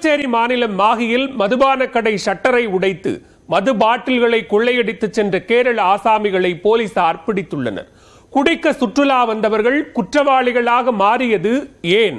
புதுச்சேரி மாநிலம் மாகியில் மதுபான கடை ஷட்டரை உடைத்து மது பாட்டில்களை கொள்ளையடித்து சென்ற கேரள ஆசாமிகளை போலீசார் பிடித்துள்ளனர் குடிக்க சுற்றுலா வந்தவர்கள் குற்றவாளிகளாக மாறியது ஏன்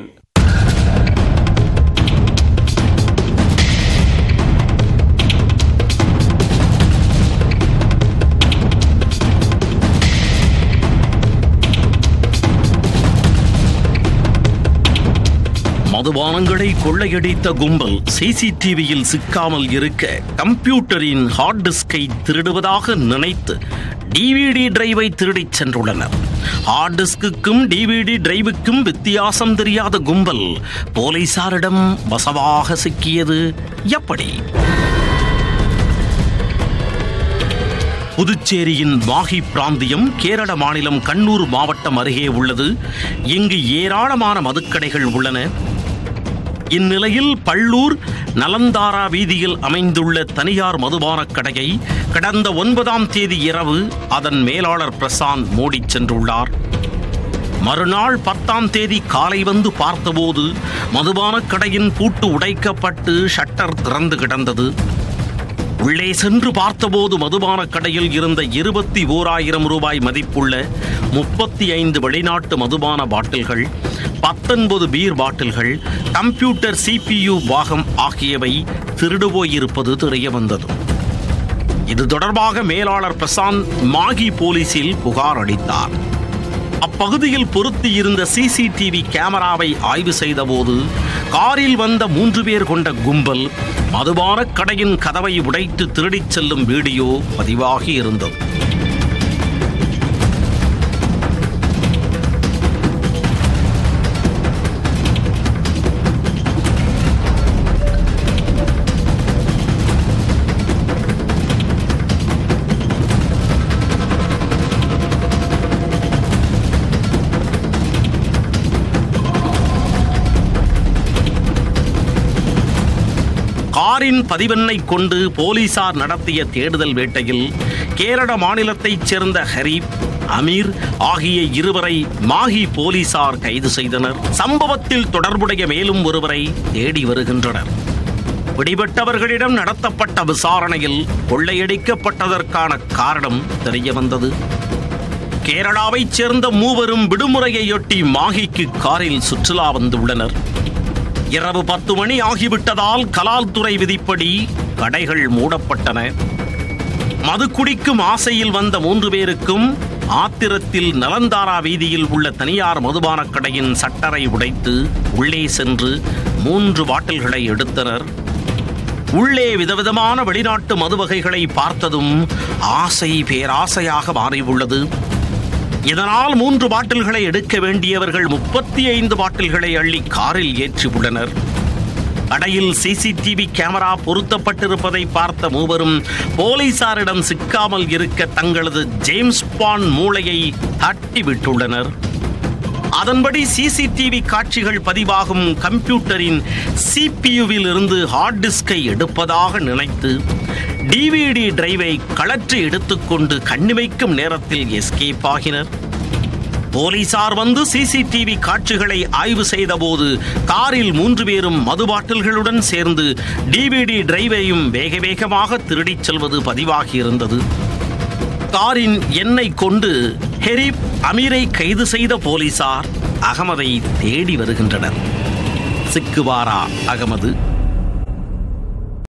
மதுபானங்களை கொள்ளையடித்த கும்பல் சிசிடிவியில் சிக்காமல் இருக்க கம்ப்யூட்டரின் ஹார்ட் டிஸ்கை திருடுவதாக நினைத்து டிவிடி டிரைவை திருடிச் சென்றுள்ளனர் ஹார்ட் டிஸ்க்குக்கும் டிவிடி டிரைவுக்கும் வித்தியாசம் தெரியாத கும்பல் போலீசாரிடம் வசவாக சிக்கியது எப்படி புதுச்சேரியின் மாஹி பிராந்தியம் கேரள மாநிலம் கண்ணூர் மாவட்டம் அருகே உள்ளது இங்கு ஏராளமான மதுக்கடைகள் உள்ளன இந்நிலையில் பள்ளூர் நலந்தாரா வீதியில் அமைந்துள்ள தனியார் மதுபானக் கடையை கடந்த ஒன்பதாம் தேதி இரவு அதன் மேலாளர் பிரசாந்த் மூடிச் சென்றுள்ளார் மறுநாள் பத்தாம் தேதி காலை வந்து பார்த்தபோது மதுபானக் கடையின் பூட்டு உடைக்கப்பட்டு ஷட்டர் திறந்து கிடந்தது உள்ளே சென்று பார்த்தபோது மதுபான கடையில் இருந்த இருபத்தி ஓராயிரம் ரூபாய் மதிப்புள்ள முப்பத்தி ஐந்து வெளிநாட்டு மதுபான பாட்டில்கள் பத்தொன்பது பீர் பாட்டில்கள் கம்ப்யூட்டர் சிபியு பாகம் ஆகியவை திருடு போயிருப்பது தெரிய வந்தது இது தொடர்பாக மேலாளர் பிரசாந்த் மாகி போலீசில் புகார் அளித்தார் அப்பகுதியில் பொருத்தி இருந்த சிசிடிவி கேமராவை ஆய்வு செய்தபோது காரில் வந்த மூன்று பேர் கொண்ட கும்பல் மதுபான கடையின் கதவை உடைத்து திருடிச் செல்லும் வீடியோ பதிவாகி இருந்தது காரின் பதிவெண்ணை கொண்டு போலீசார் நடத்திய தேடுதல் வேட்டையில் கேரள மாநிலத்தைச் சேர்ந்த ஹரீப் அமீர் ஆகிய இருவரை மாஹி போலீசார் கைது செய்தனர் சம்பவத்தில் தொடர்புடைய மேலும் ஒருவரை தேடி வருகின்றனர் பிடிபட்டவர்களிடம் நடத்தப்பட்ட விசாரணையில் கொள்ளையடிக்கப்பட்டதற்கான காரணம் தெரிய வந்தது கேரளாவைச் சேர்ந்த மூவரும் விடுமுறையையொட்டி மாஹிக்கு காரில் சுற்றுலா வந்துள்ளனர் இரவு பத்து மணி ஆகிவிட்டதால் கலால்துறை விதிப்படி கடைகள் மூடப்பட்டன மது குடிக்கும் ஆசையில் வந்த மூன்று பேருக்கும் ஆத்திரத்தில் நலந்தாரா வீதியில் உள்ள தனியார் மதுபானக் கடையின் சட்டரை உடைத்து உள்ளே சென்று மூன்று பாட்டில்களை எடுத்தனர் உள்ளே விதவிதமான வெளிநாட்டு மது வகைகளை பார்த்ததும் ஆசை பேராசையாக மாறியுள்ளது இதனால் மூன்று பாட்டில்களை எடுக்க வேண்டியவர்கள் முப்பத்தி ஐந்து பாட்டில்களை அள்ளி காரில் ஏற்றியுள்ளனர் கடையில் சிசிடிவி கேமரா பொருத்தப்பட்டிருப்பதை பார்த்த மூவரும் போலீசாரிடம் சிக்காமல் இருக்க தங்களது ஜேம்ஸ் பாண்ட் மூளையை தட்டி விட்டுள்ளனர் அதன்படி சிசிடிவி காட்சிகள் பதிவாகும் கம்ப்யூட்டரின் சிபியுவில் இருந்து ஹார்ட் டிஸ்கை எடுப்பதாக நினைத்து டிவிடி டிரைவை கழற்றி எடுத்துக்கொண்டு கண்ணிமைக்கும் நேரத்தில் எஸ்கேப் ஆகினர் போலீசார் வந்து சிசிடிவி காட்சிகளை ஆய்வு செய்தபோது காரில் மூன்று பேரும் மது பாட்டில்களுடன் சேர்ந்து டிவிடி டிரைவையும் வேக வேகமாக திருடிச் செல்வது பதிவாகியிருந்தது காரின் எண்ணெய் கொண்டு ஹெரிப் அமீரை கைது செய்த போலீசார் அகமதை தேடி வருகின்றனர் சிக்குவாரா அகமது